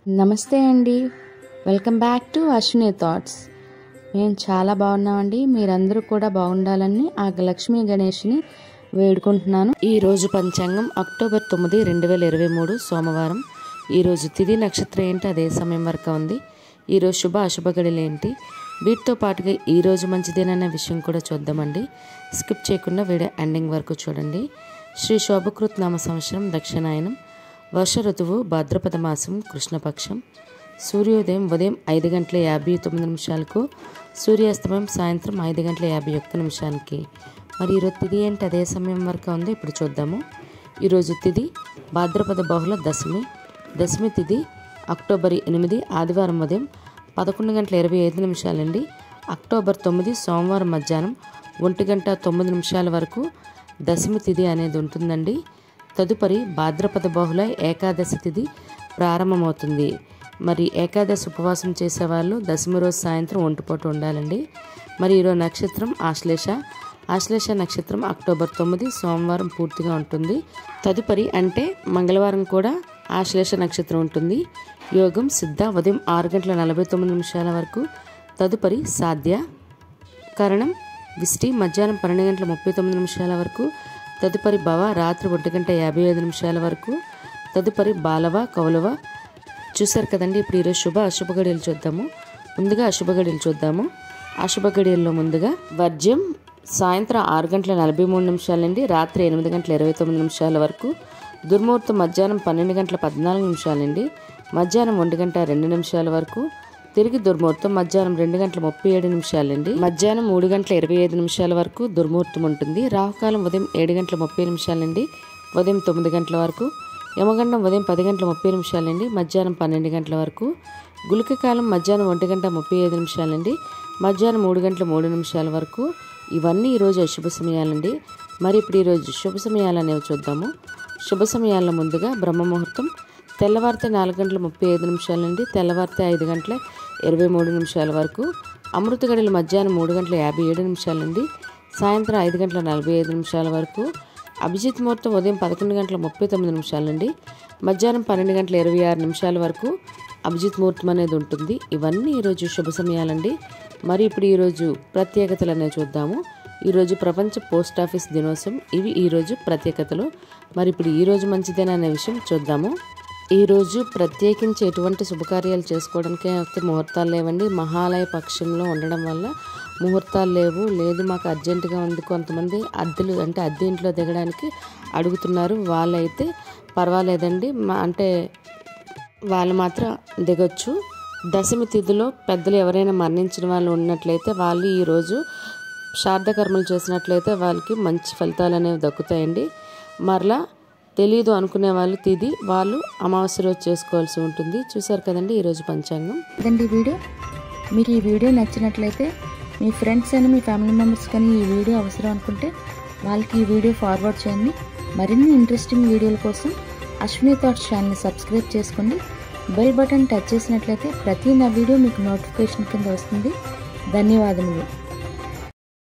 నమస్తే అండి welcome back to Ashwini thoughts మేము చాలా బాగున్నామండి మీరందరూ కూడా బాగుండాలని ఆ లక్ష్మీ గణేష్ని వేడుకుంటున్నాను ఈ రోజు పంచాంగం అక్టోబర్ తొమ్మిది రెండు వేల ఇరవై మూడు సోమవారం ఈరోజు తిథి నక్షత్రం ఏంటి అదే సమయం వరకు ఉంది ఈరోజు శుభ అశుభ గడిలు ఏంటి వీటితో పాటుగా ఈ రోజు మంచిదేనన్న విషయం కూడా చూద్దామండి స్కిప్ చేయకుండా వీడియో ఎండింగ్ వరకు చూడండి శ్రీ శోభకృత్ నామ సంవత్సరం దక్షిణాయనం వర్ష ఋతువు భాద్రపద మాసం కృష్ణపక్షం సూర్యోదయం ఉదయం ఐదు గంటల యాభై తొమ్మిది నిమిషాలకు సూర్యాస్తమయం సాయంత్రం ఐదు గంటల యాభై ఒక్క నిమిషానికి మరి ఈరోజు తిథి ఏంటి అదే సమయం వరకు ఉందో ఇప్పుడు చూద్దాము ఈరోజు తిథి భాద్రపద బహుళ దశమి దశమి తిథి అక్టోబర్ ఎనిమిది ఆదివారం ఉదయం పదకొండు గంటల ఇరవై ఐదు నిమిషాలండి అక్టోబర్ తొమ్మిది సోమవారం మధ్యాహ్నం ఒంటి గంట తొమ్మిది నిమిషాల వరకు దశమి తిథి అనేది ఉంటుందండి తదుపరి భాద్రపద బహుళ ఏకాదశి తిథి ప్రారంభమవుతుంది మరి ఏకాదశి ఉపవాసం చేసేవాళ్ళు దశమి రోజు సాయంత్రం ఒంటిపూట ఉండాలండి మరి ఈరోజు నక్షత్రం ఆశ్లేష ఆశ్లేష నక్షత్రం అక్టోబర్ తొమ్మిది సోమవారం పూర్తిగా ఉంటుంది తదుపరి అంటే మంగళవారం కూడా ఆశ్లేష నక్షత్రం ఉంటుంది యోగం సిద్ధ ఉదయం ఆరు గంటల నలభై తొమ్మిది నిమిషాల వరకు తదుపరి సాధ్య కరణం విష్టి మధ్యాహ్నం పన్నెండు గంటల ముప్పై తొమ్మిది నిమిషాల వరకు తదుపరి భవ రాత్రి ఒంటి గంట యాభై ఐదు నిమిషాల వరకు తదుపరి బాలవ కౌలవ చూసారు కదండి ఇప్పుడు ఈరోజు శుభ అశుభ గడియలు చూద్దాము ముందుగా అశుభ గడియలు చూద్దాము అశుభ గడియల్లో ముందుగా వర్జ్యం సాయంత్రం ఆరు గంటల నలభై మూడు నిమిషాల నుండి రాత్రి ఎనిమిది గంటల ఇరవై తొమ్మిది నిమిషాల వరకు దుర్ముహూర్తం మధ్యాహ్నం పన్నెండు గంటల పద్నాలుగు నిమిషాల నుండి మధ్యాహ్నం ఒంటి గంట రెండు నిమిషాల వరకు తిరిగి దుర్ముహూర్తం మధ్యాహ్నం రెండు గంటల ముప్పై ఏడు నిమిషాలండి మధ్యాహ్నం మూడు గంటల ఇరవై ఐదు నిమిషాల వరకు దుర్ముహూర్తం ఉంటుంది రాహుకాలం ఉదయం ఏడు గంటల ముప్పై నిమిషాల నుండి ఉదయం తొమ్మిది గంటల వరకు యమగండం ఉదయం పది గంటల ముప్పై నిమిషాల నుండి మధ్యాహ్నం పన్నెండు గంటల వరకు గుళిక కాలం మధ్యాహ్నం ఒంటి గంట ముప్పై ఐదు నిమిషాల నుండి మధ్యాహ్నం మూడు గంటల మూడు నిమిషాల వరకు ఇవన్నీ ఈరోజు అశుభ సమయాలండి మరి ఇప్పుడు ఈరోజు శుభ సమయాలు అనేవి చూద్దాము శుభ సమయాల్లో ముందుగా బ్రహ్మ ముహూర్తం తెల్లవారితే నాలుగు గంటల ముప్పై ఐదు నిమిషాల నుండి తెల్లవారితే ఐదు గంటల ఇరవై మూడు నిమిషాల వరకు అమృత గడియలు మధ్యాహ్నం మూడు గంటల యాభై ఏడు నిమిషాల నుండి సాయంత్రం ఐదు గంటల నలభై ఐదు నిమిషాల వరకు అభిజిత్ ముహూర్తం ఉదయం పదకొండు గంటల ముప్పై తొమ్మిది నిమిషాల నుండి మధ్యాహ్నం పన్నెండు గంటల ఇరవై ఆరు నిమిషాల వరకు అభిజిత్ ముహూర్తం అనేది ఉంటుంది ఇవన్నీ ఈరోజు శుభ సమయాలండి మరి ఇప్పుడు ఈరోజు ప్రత్యేకతలు అనేవి చూద్దాము ఈరోజు ప్రపంచ పోస్ట్ ఆఫీస్ దినోత్సవం ఇవి ఈరోజు ప్రత్యేకతలు మరి ఇప్పుడు ఈరోజు మంచిదేనా అనే విషయం చూద్దాము ఈరోజు ప్రత్యేకించి ఎటువంటి శుభకార్యాలు చేసుకోవడానికి అయితే ముహూర్తాలు లేవండి మహాలయ పక్షంలో ఉండడం వల్ల ముహూర్తాలు లేవు లేదు మాకు అర్జెంటుగా ఉంది కొంతమంది అద్దెలు అంటే అద్దె ఇంట్లో దిగడానికి అడుగుతున్నారు వాళ్ళైతే పర్వాలేదండి మా అంటే వాళ్ళు మాత్రం దిగొచ్చు దశమి తిథిలో పెద్దలు ఎవరైనా మరణించిన వాళ్ళు ఉన్నట్లయితే వాళ్ళు ఈరోజు శ్రాద్ధ కర్మలు చేసినట్లయితే వాళ్ళకి మంచి ఫలితాలు అనేవి దక్కుతాయండి మరలా తెలీదు అనుకునే వాళ్ళు తిది వాళ్ళు అమావాస్య రోజు చేసుకోవాల్సి ఉంటుంది చూసారు కదండి ఈరోజు పంచాంగం ఇదండి ఈ వీడియో మీకు ఈ వీడియో నచ్చినట్లయితే మీ ఫ్రెండ్స్ అని మీ ఫ్యామిలీ మెంబర్స్ కానీ ఈ వీడియో అవసరం అనుకుంటే వాళ్ళకి ఈ వీడియో ఫార్వర్డ్ చేయండి మరిన్ని ఇంట్రెస్టింగ్ వీడియోల కోసం అశ్విని థాట్స్ ఛానల్ని సబ్స్క్రైబ్ చేసుకోండి బెల్ బటన్ టచ్ చేసినట్లయితే ప్రతి నా వీడియో మీకు నోటిఫికేషన్ కింద వస్తుంది ధన్యవాదములు